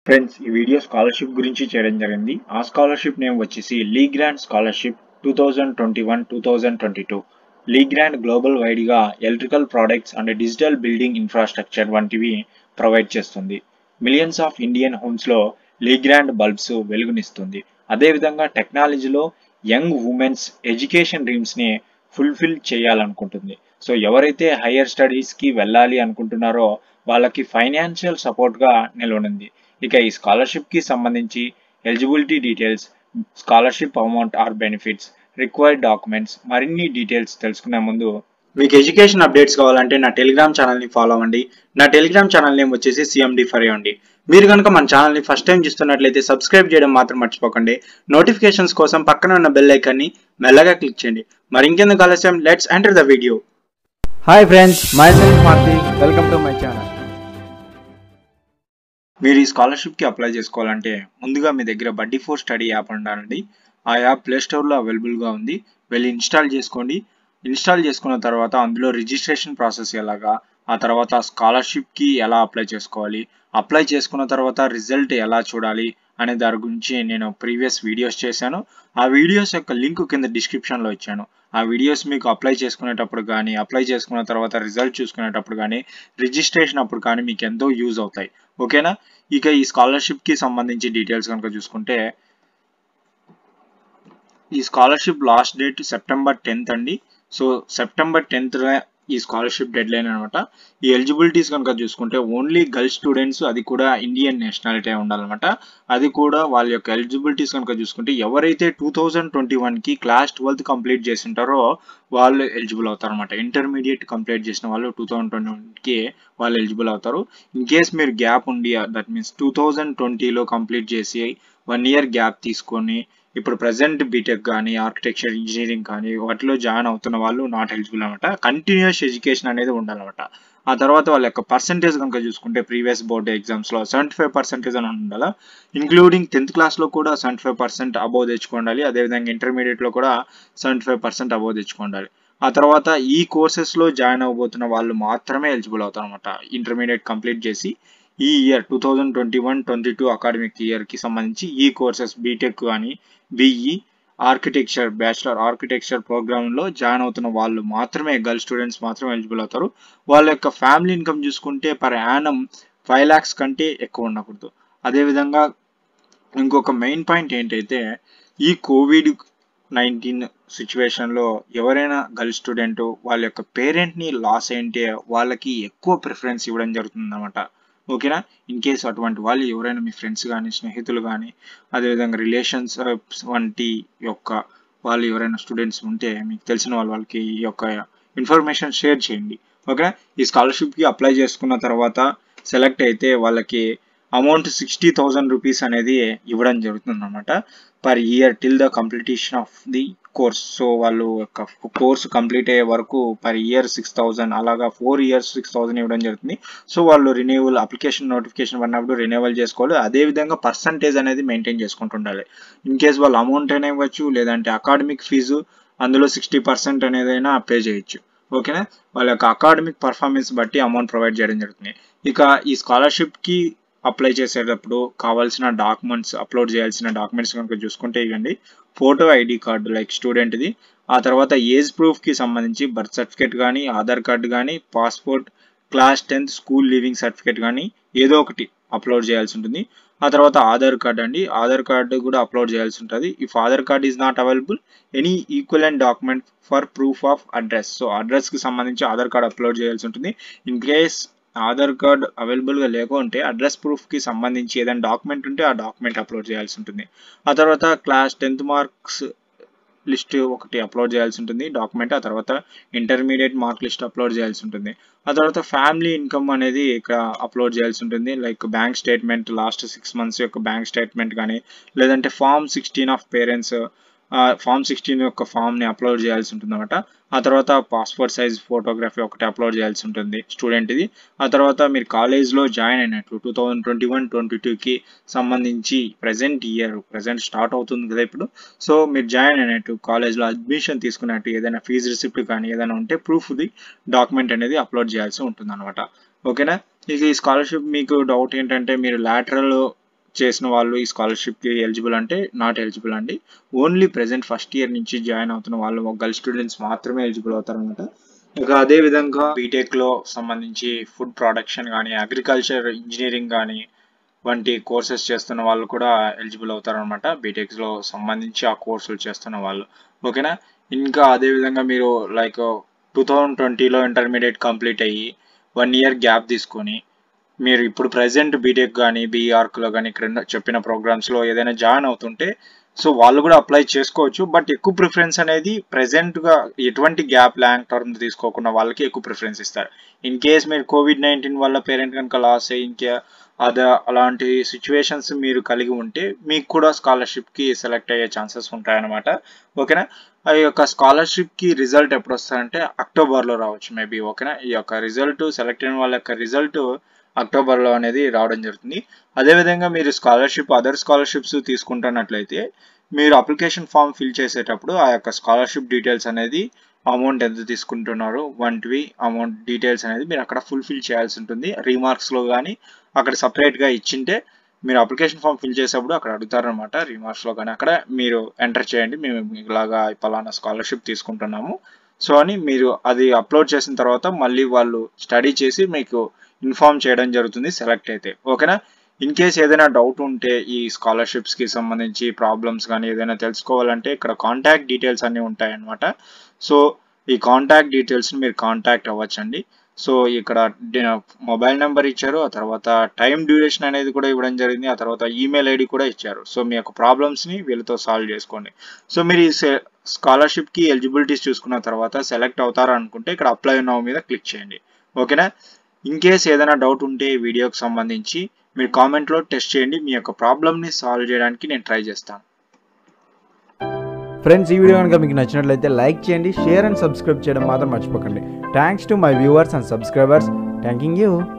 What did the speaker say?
friends ఈ video scholarship గురించి చేయడం జరిగింది ఆ స్కాలర్షిప్ నేమ్ వచ్చేసి Legrand scholarship two thousand twenty one two thousand twenty two Legrand global వైడ్గా electrical products and digital building infrastructure వంటివి provide చేస్తుంది మిలియన్స్ ఆఫ్ ఇండియన్ హోమ్స్లో లీ గ్రాండ్ బల్బ్స్ వెలుగునిస్తుంది అదేవిధంగా టెక్నాలజీలో యంగ్ ఉమెన్స్ ఎడ్యుకేషన్ డ్రీమ్స్ని fulfil చేయాలనుకుంటుంది so ఎవరైతే హయ్యర్ స్టడీస్కి వెళ్ళాలి అనుకుంటున్నారో వాళ్ళకి ఫైనాన్షియల్ సపోర్ట్గా నిలవనుంది ఇక ఈ స్కాలర్షిప్కి సంబంధించి eligibility details scholarship amount or benefits required documents మరిన్ని డీటెయిల్స్ తెలుసుకునే ముందు మీకు ఎడ్యుకేషన్ అప్డేట్స్ కావాలంటే నా టెలిగ్రామ్ ఛానల్ని ఫాలో అవ్వండి నా టెలిగ్రామ్ ఛానల్ నేమ్ వచ్చేసి సిఎండి ఫర్ అండి మీరు కనుక మన ఛానల్ని ఫస్ట్ టైం చూస్తున్నట్లయితే సబ్స్క్రైబ్ చేయడం మాత్రం మర్చిపోకండి నోటిఫికేషన్స్ కోసం పక్కన ఉన్న బెల్ ఐకాన్ని మెల్లగా క్లిక్ చేయండి మరి ఇంకెందుకు ఆలస్యం let's enter the video hi friends myself Marthi welcome to my channel మీరు ఈ స్కాలర్షిప్కి అప్లై చేసుకోవాలంటే ముందుగా మీ దగ్గర బడ్డీ ఫోర్ స్టడీ యాప్ ఉండాలండి ఆ యాప్ ప్లే స్టోర్లో అవైలబుల్గా ఉంది వెళ్ళి ఇన్స్టాల్ చేసుకోండి ఇన్స్టాల్ చేసుకున్న తర్వాత అందులో రిజిస్ట్రేషన్ ప్రాసెస్ ఎలాగా ఆ తర్వాత స్కాలర్షిప్కి ఎలా అప్లై చేసుకోవాలి అప్లై చేసుకున్న తర్వాత రిజల్ట్ ఎలా చూడాలి అనే దాని గురించి నేను ప్రీవియస్ వీడియోస్ చేశాను ఆ వీడియోస్ యొక్క లింక్ కింద డిస్క్రిప్షన్లో ఇచ్చాను ఆ వీడియోస్ మీకు అప్లై చేసుకునేటప్పుడు కానీ అప్లై చేసుకున్న తర్వాత రిజల్ట్ చూసుకునేటప్పుడు కానీ రిజిస్ట్రేషన్ అప్పుడు కానీ మీకు ఎంతో యూజ్ అవుతాయి ఓకేనా ఇక ఈ స్కాలర్షిప్కి సంబంధించి డీటెయిల్స్ కనుక చూసుకుంటే ఈ scholarship last date September tenth అండి సో సెప్టెంబర్ టెన్త్ ఈ స్కాలర్షిప్ డెడ్ లైన్ అనమాట ఈ ఎలిజిబిలిటీస్ కనుక చూసుకుంటే ఓన్లీ గర్ల్స్ స్టూడెంట్స్ అది కూడా ఇండియన్ నేషనాలిటీ ఉండాలన్నమాట అది కూడా వాళ్ళ యొక్క ఎలిజిబిలిటీస్ కనుక చూసుకుంటే ఎవరైతే టూ థౌజండ్ ట్వంటీ వన్కి క్లాస్ ట్వెల్త్ కంప్లీట్ చేసి ఉంటారో వాళ్ళు ఎలిజిబుల్ అవుతారు అనమాట ఇంటర్మీడియట్ కంప్లీట్ చేసిన వాళ్ళు టూ థౌజండ్ ట్వంటీ వన్కి వాళ్ళు ఎలిజిబుల్ అవుతారు ఇన్ కేస్ మీరు గ్యాప్ ఉండి దట్ మీన్స్ టూ థౌజండ్ ట్వంటీలో కంప్లీట్ చేసి వన్ ఇయర్ గ్యాప్ తీసుకొని ఇప్పుడు ప్రజెంట్ బీటెక్ కానీ ఆర్కిటెక్చర్ ఇంజనీరింగ్ కానీ వాటిలో జాయిన్ అవుతున్న వాళ్ళు నాట్ ఎలిజిబుల్ అనమాట కంటిన్యూస్ ఎడ్యుకేషన్ అనేది ఉండాలన్నమాట ఆ తర్వాత వాళ్ళ యొక్క పర్సంటేజ్ కనుక చూసుకుంటే ప్రీవియస్ బోర్డు ఎగ్జామ్స్లో సెవెంటీ ఫైవ్ పర్సెంటేజ్ అని ఉండాలి ఇంక్లూడింగ్ టెన్త్ క్లాస్లో కూడా సెవెంటీ ఫైవ్ పర్సెంట్ అబోవ్ తెచ్చుకోండాలి అదేవిధంగా ఇంటర్మీడియట్లో కూడా సెవెంటీ ఫైవ్ పర్సెంట్ అబోవ్ తెచ్చుకోండాలి ఆ తర్వాత ఈ కోర్సెస్లో జాయిన్ అవ్వబోతున్న వాళ్ళు మాత్రమే ఎలిజిబుల్ అవుతారు అనమాట ఇంటర్మీడియట్ కంప్లీట్ చేసి ఈ year two thousand twenty one twenty two academic ఇయర్కి సంబంధించి ఈ కోర్సెస్ బీటెక్ కానీ బీఈ ఆర్కిటెక్చర్ బ్యాచిలర్ ఆర్కిటెక్చర్ ప్రోగ్రాంలో జాయిన్ అవుతున్న వాళ్ళు మాత్రమే గర్ల్ స్టూడెంట్స్ మాత్రమే ఎలిజిబుల్ అవుతారు వాళ్ళ యొక్క ఫ్యామిలీ ఇన్కమ్ చూసుకుంటే పర్ యానం ఫైవ్ ల్యాక్స్ కంటే ఎక్కువ ఉండకూడదు అదేవిధంగా ఇంకొక మెయిన్ పాయింట్ ఏంటైతే ఈ కోవిడ్ నైన్టీన్ సిచ్యువేషన్లో ఎవరైనా గర్ల్ స్టూడెంట్ వాళ్ళ యొక్క పేరెంట్ని లాస్ అయింటే వాళ్ళకి ఎక్కువ ప్రిఫరెన్స్ ఇవ్వడం జరుగుతుంది అనమాట ఓకేనా ఇన్ కేస్ అటువంటి వాళ్ళు ఎవరైనా మీ ఫ్రెండ్స్ కానీ స్నేహితులు కానీ అదేవిధంగా రిలేషన్స్ వంటి యొక్క వాళ్ళు ఎవరైనా స్టూడెంట్స్ ఉంటే మీకు తెలిసిన వాళ్ళు వాళ్ళకి ఈ యొక్క ఇన్ఫర్మేషన్ షేర్ చేయండి ఓకేనా ఈ స్కాలర్షిప్కి అప్లై చేసుకున్న తర్వాత సెలెక్ట్ అయితే వాళ్ళకి అమౌంట్ సిక్స్టీ థౌజండ్ రూపీస్ అనేది ఇవ్వడం జరుగుతుంది అనమాట per year till the completion of the course so వాళ్ళు యొక్క కోర్స్ కంప్లీట్ అయ్యే వరకు పర్ ఇయర్ సిక్స్ థౌజండ్ అలాగా ఫోర్ ఇయర్స్ సిక్స్ థౌజండ్ ఇవ్వడం జరుగుతుంది సో వాళ్ళు రిన్యూవల్ అప్లికేషన్ నోటిఫికేషన్ పడినప్పుడు రిన్యూవల్ చేసుకోవాలి అదేవిధంగా పర్సంటేజ్ అనేది మెయింటైన్ చేసుకుంటుండాలి ఇన్ కేస్ వాళ్ళు అమౌంట్ అయినా ఇవ్వచ్చు లేదంటే అకాడమిక్ ఫీజు అందులో సిక్స్టీ పర్సెంట్ అనేది అయినా పే చేయొచ్చు ఓకేనా వాళ్ళ యొక్క అకాడమిక్ పర్ఫార్మెన్స్ బట్టి అమౌంట్ ప్రొవైడ్ చేయడం జరుగుతుంది ఇక ఈ స్కాలర్షిప్కి అప్లై చేసేటప్పుడు కావాల్సిన డాక్యుమెంట్స్ అప్లోడ్ చేయాల్సిన డాక్యుమెంట్స్ కనుక చూసుకుంటే ఇవ్వండి ఫోటో ఐడి కార్డు లైక్ స్టూడెంట్ది ఆ తర్వాత ఏజ్ ప్రూఫ్కి సంబంధించి బర్త్ సర్టిఫికేట్ కానీ ఆధార్ కార్డు కానీ passport class tenth school leaving certificate కానీ ఏదో ఒకటి అప్లోడ్ చేయాల్సి ఉంటుంది ఆ తర్వాత ఆధార్ కార్డ్ అండి ఆధార్ కార్డు కూడా అప్లోడ్ చేయాల్సి ఉంటుంది if Aadhaar card is not available any equal and document for proof of address so అడ్రస్కి సంబంధించి ఆధార్ కార్డ్ అప్లోడ్ చేయాల్సి ఉంటుంది ఇన్ కేస్ ఆధార్ కార్డ్ అవైలబుల్గా లేకుంటే అడ్రస్ ప్రూఫ్కి సంబంధించి ఏదైనా డాక్యుమెంట్ ఉంటే ఆ డాక్యుమెంట్ అప్లోడ్ చేయాల్సి ఉంటుంది ఆ తర్వాత క్లాస్ టెన్త్ మార్క్స్ లిస్ట్ ఒకటి అప్లోడ్ చేయాల్సి ఉంటుంది డాక్యుమెంట్ ఆ తర్వాత ఇంటర్మీడియట్ మార్క్ లిస్ట్ అప్లోడ్ చేయాల్సి ఉంటుంది ఆ తర్వాత ఫ్యామిలీ ఇన్కమ్ అనేది ఇక్కడ అప్లోడ్ చేయాల్సి ఉంటుంది like bank statement last six months యొక్క బ్యాంక్ స్టేట్మెంట్ కానీ లేదంటే form sixteen of parents form sixteen యొక్క ఫామ్ని అప్లోడ్ చేయాల్సి ఉంటుంది అనమాట ఆ తర్వాత పాస్పోర్ట్ సైజ్ ఫోటోగ్రఫీ ఒకటి అప్లోడ్ చేయాల్సి ఉంటుంది స్టూడెంట్ది ఆ తర్వాత మీరు కాలేజ్లో జాయిన్ అయినట్లు two thousand twenty one twenty టూకి సంబంధించి ప్రజెంట్ ఇయర్ ప్రజెంట్ స్టార్ట్ అవుతుంది కదా ఇప్పుడు సో మీరు జాయిన్ అయినట్టు కాలేజ్లో అడ్మిషన్ తీసుకున్నట్టు ఏదైనా ఫీజు రిసిప్ట్ కానీ ఏదైనా ఉంటే ప్రూఫ్ది డాక్యుమెంట్ అనేది అప్లోడ్ చేయాల్సి ఉంటుంది అనమాట ఓకేనా ఇక ఈ స్కాలర్షిప్ మీకు డౌట్ ఏంటంటే మీరు లాటరల్ చేసిన వాళ్ళు ఈ స్కాలర్షిప్కి ఎలిజిబుల్ అంటే నాట్ ఎలిజిబుల్ అండి ఓన్లీ ప్రెసెంట్ ఫస్ట్ ఇయర్ నుంచి జాయిన్ అవుతున్న వాళ్ళు గర్ల్ స్టూడెంట్స్ మాత్రమే ఎలిజిబుల్ అవుతారనమాట ఇక అదే విధంగా బీటెక్ లో సంబంధించి ఫుడ్ ప్రొడక్షన్ కానీ అగ్రికల్చర్ ఇంజనీరింగ్ కానీ వంటి కోర్సెస్ చేస్తున్న వాళ్ళు కూడా ఎలిజిబుల్ అవుతారనమాట బీటెక్స్ లో సంబంధించి ఆ కోర్సులు చేస్తున్న వాళ్ళు ఓకేనా ఇంకా అదే విధంగా మీరు లైక్ టూ థౌజండ్ ట్వంటీలో ఇంటర్మీడియట్ కంప్లీట్ అయ్యి వన్ ఇయర్ గ్యాప్ తీసుకొని మీరు ఇప్పుడు ప్రజెంట్ బీటెక్ కానీ బీఆర్క్లో కానీ ఇక్కడ చెప్పిన ప్రోగ్రామ్స్లో ఏదైనా జాయిన్ అవుతుంటే సో వాళ్ళు కూడా అప్లై చేసుకోవచ్చు బట్ ఎక్కువ ప్రిఫరెన్స్ అనేది ప్రెసెంట్గా ఎటువంటి గ్యాప్ లాంగ్ టర్మ్ తీసుకోకుండా వాళ్ళకి ఎక్కువ ప్రిఫరెన్స్ ఇస్తారు ఇన్ కేస్ మీరు కోవిడ్ నైన్టీన్ వల్ల పేరెంట్ కనుక లాస్ అయ్యి ఇంకా అదే అలాంటి సిచ్యువేషన్స్ మీరు కలిగి ఉంటే మీకు కూడా స్కాలర్షిప్కి సెలెక్ట్ అయ్యే ఛాన్సెస్ ఉంటాయన్నమాట ఓకేనా ఆ యొక్క స్కాలర్షిప్కి రిజల్ట్ ఎప్పుడు వస్తారంటే అక్టోబర్లో రావచ్చు మేబీ ఓకేనా ఈ యొక్క రిజల్ట్ సెలెక్ట్ అయిన వాళ్ళ యొక్క రిజల్ట్ అక్టోబర్లో అనేది రావడం జరుగుతుంది అదేవిధంగా మీరు స్కాలర్షిప్ అదర్ స్కాలర్షిప్స్ తీసుకుంటున్నట్లయితే మీరు అప్లికేషన్ ఫామ్ ఫిల్ చేసేటప్పుడు ఆ యొక్క స్కాలర్షిప్ డీటెయిల్స్ అనేది అమౌంట్ ఎంత తీసుకుంటున్నారు వంటివి అమౌంట్ డీటెయిల్స్ అనేది మీరు అక్కడ ఫుల్ఫిల్ చేయాల్సి ఉంటుంది రీమార్క్స్లో కానీ అక్కడ సపరేట్గా ఇచ్చింటే మీరు అప్లికేషన్ ఫామ్ ఫిల్ చేసేటప్పుడు అక్కడ అడుగుతారనమాట రీమార్క్స్లో కానీ అక్కడ మీరు ఎంటర్ చేయండి మేము ఇలాగా పలానా స్కాలర్షిప్ తీసుకుంటున్నాము సో అని మీరు అది అప్లోడ్ చేసిన తర్వాత మళ్ళీ వాళ్ళు స్టడీ చేసి మీకు ఇన్ఫార్మ్ చేయడం జరుగుతుంది సెలెక్ట్ అయితే ఓకేనా ఇన్ కేస్ ఏదైనా డౌట్ ఉంటే ఈ స్కాలర్షిప్స్కి సంబంధించి ప్రాబ్లమ్స్ కానీ ఏదైనా తెలుసుకోవాలంటే ఇక్కడ కాంటాక్ట్ డీటెయిల్స్ అన్నీ ఉంటాయన్నమాట సో ఈ కాంటాక్ట్ డీటెయిల్స్ని మీరు కాంటాక్ట్ అవ్వచ్చండి సో ఇక్కడ మొబైల్ నెంబర్ ఇచ్చారు ఆ తర్వాత టైం డ్యూరేషన్ అనేది కూడా ఇవ్వడం జరిగింది ఆ తర్వాత ఈమెయిల్ ఐడి కూడా ఇచ్చారు సో మీ యొక్క ప్రాబ్లమ్స్ని వీళ్ళతో సాల్వ్ చేసుకోండి సో మీరు ఈ స్కాలర్షిప్కి ఎలిజిబిలిటీస్ చూసుకున్న తర్వాత సెలెక్ట్ అవుతారా అనుకుంటే ఇక్కడ అప్లై నౌ మీద క్లిక్ చేయండి ఓకేనా ఇన్ కేస్ ఏదైనా డౌట్ ఉంటే ఈ వీడియోకి సంబంధించి మీరు కామెంట్లో టెస్ట్ చేయండి మీ యొక్క ప్రాబ్లమ్ని సాల్వ్ చేయడానికి నేను ట్రై చేస్తాను ఫ్రెండ్స్ ఈ వీడియో కనుక మీకు నచ్చినట్లయితే లైక్ చేయండి షేర్ అండ్ సబ్స్క్రైబ్ చేయడం మాత్రం మర్చిపోకండి thanks to my viewers and subscribers thanking you